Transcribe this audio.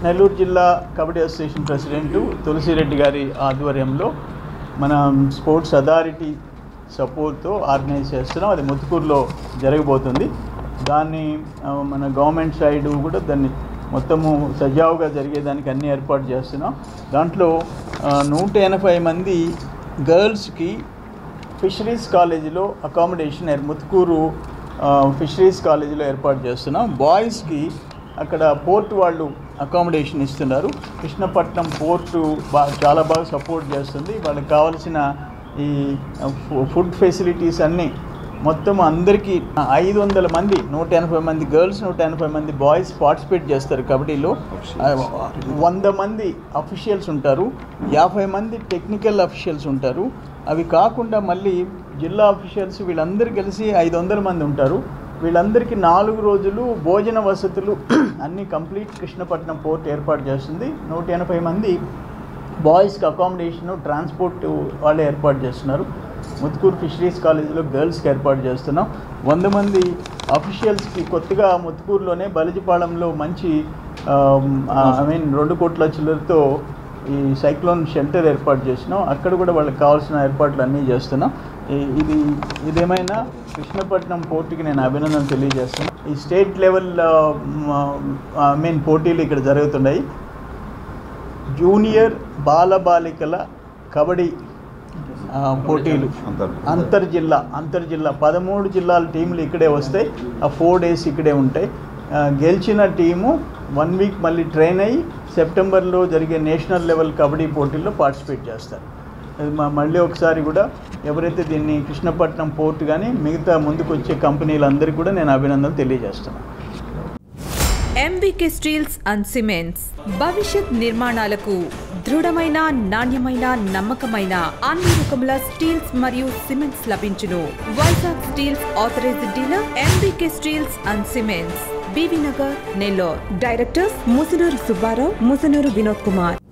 నెల్లూరు జిల్లా kabaddi association president Tulasi Reddy గారి ఆధ్వర్యంలో మన స్పోర్ట్స్ అథారిటీ సపోర్ట్తో ఆర్గనైజ్ చేస్తున్నాం అది ముత్తుకూరులో జరగబోతుంది దాన్ని ఆ, మన గవర్నమెంట్ సైడ్ కూడా దాన్ని మొత్తము సజావుగా జరిగేదానికి అన్ని ఏర్పాటు చేస్తున్నాం దాంట్లో ఆ, నూట ఎనభై మంది గర్ల్స్కి ఫిషరీస్ కాలేజీలో అకామిడేషన్ ఏర్- ముత్తుకూరు ఆ, ఫిషరీస్ కాలేజీలో ఏర్పాటు చేస్తున్నాం బాయ్స్కి అక్కడ పోర్ట్ వాళ్ళు అకామిడేషన్ ఇస్తున్నారు కృష్ణపట్నం పోర్టు బా చాలా బాగా సపోర్ట్ చేస్తుంది వాళ్ళకి కావాల్సిన ఈ ఫు- ఫుడ్ ఫెసిలిటీస్ అన్నీ మొత్తం అందరికీ ఐదు వందల మంది నూట ఎనభై మంది గర్ల్స్ నూట ఎనభై మంది బాయ్స్ పార్టిసిపేట్ చేస్తారు కబడ్డీలో ఆ, వంద మంది అఫీషియల్స్ ఉంటారు యాభై మంది టెక్నికల్ అఫీషియల్స్ ఉంటారు అవి కాకుండా మళ్ళీ జిల్లా అఫీషియల్స్ వీళ్ళందరూ కలిసి ఐదు వందల మంది ఉంటారు వీళ్ళందరికీ నాలుగు రోజులు భోజన వసతులు అన్నీ కంప్లీట్ కృష్ణపట్నం పోర్ట్ ఏర్పాటు చేస్తుంది నూట ఎనభై మంది బాయ్స్కి అకామిడేషను ట్రాన్స్పోర్ట్ వాళ్ళు ఏర్పాటు చేస్తున్నారు ముత్తుకూరు ఫిషరీస్ కాలేజీలో గర్ల్స్కి ఏర్పాటు చేస్తున్నాం వంద మంది అఫీషియల్స్కి కొత్తగా ముత్తుకూరులోనే బలిజిపాళెంలో మంచి ఐ మీన్ రెండు కోట్ల చిల్లరతో ఈ సైక్లోన్ షెల్టర్ ఏర్పాటు చేసినాం అక్కడ కూడా వాళ్ళకి కావాల్సిన ఏర్పాట్లు అన్నీ చేస్తున్నాం ఈ- ఇది ఇదేమైనా కృష్ణపట్నం పోర్టుకి నేను అభినందన తెలియజేస్తున్నాను ఈ స్టేట్ లెవెల్ ఐ మీన్ పోటీలు ఇక్కడ జరుగుతున్నాయి జూనియర్ బాలబాలికల కబడ్డీ ఆ, పోటీలు అంతర్జిల్లా అంతర్జిల్లా పదమూడు జిల్లాల టీంలు ఇక్కడే వస్తాయి ఆ ఫోర్ డేస్ ఇక్కడే ఉంటాయి ఆ, గెలిచిన టీము వన్ వీక్ మళ్ళీ ట్రైన్ అయ్యి సెప్టెంబర్లో జరిగే నేషనల్ లెవెల్ కబడ్డీ పోటీల్లో పార్టిసిపేట్ చేస్తారు అది మా మళ్ళీ ఒకసారి కూడా ఎవరైతే దీన్ని కృష్ణపట్నం పోర్ట్ కానీ మిగతా ముందుకు వచ్చే కంపెనీలందరికీ కూడా నేను అభినందనలు తెలియజేస్తున్నాను ఎంబీకే స్టీల్స్ అండ్ సిమెంట్స్ భవిష్యత్ నిర్మాణాలకు దృఢమైన నాణ్యమైన నమ్మకమైన అన్ని రకముల స్టీల్స్ మరియు సిమెంట్స్ లభించును Vizag steels authorised dealer MBK steels and cements BV Nagar Nellore directors Musunuru Subba Rao Musunuru Vinod Kumar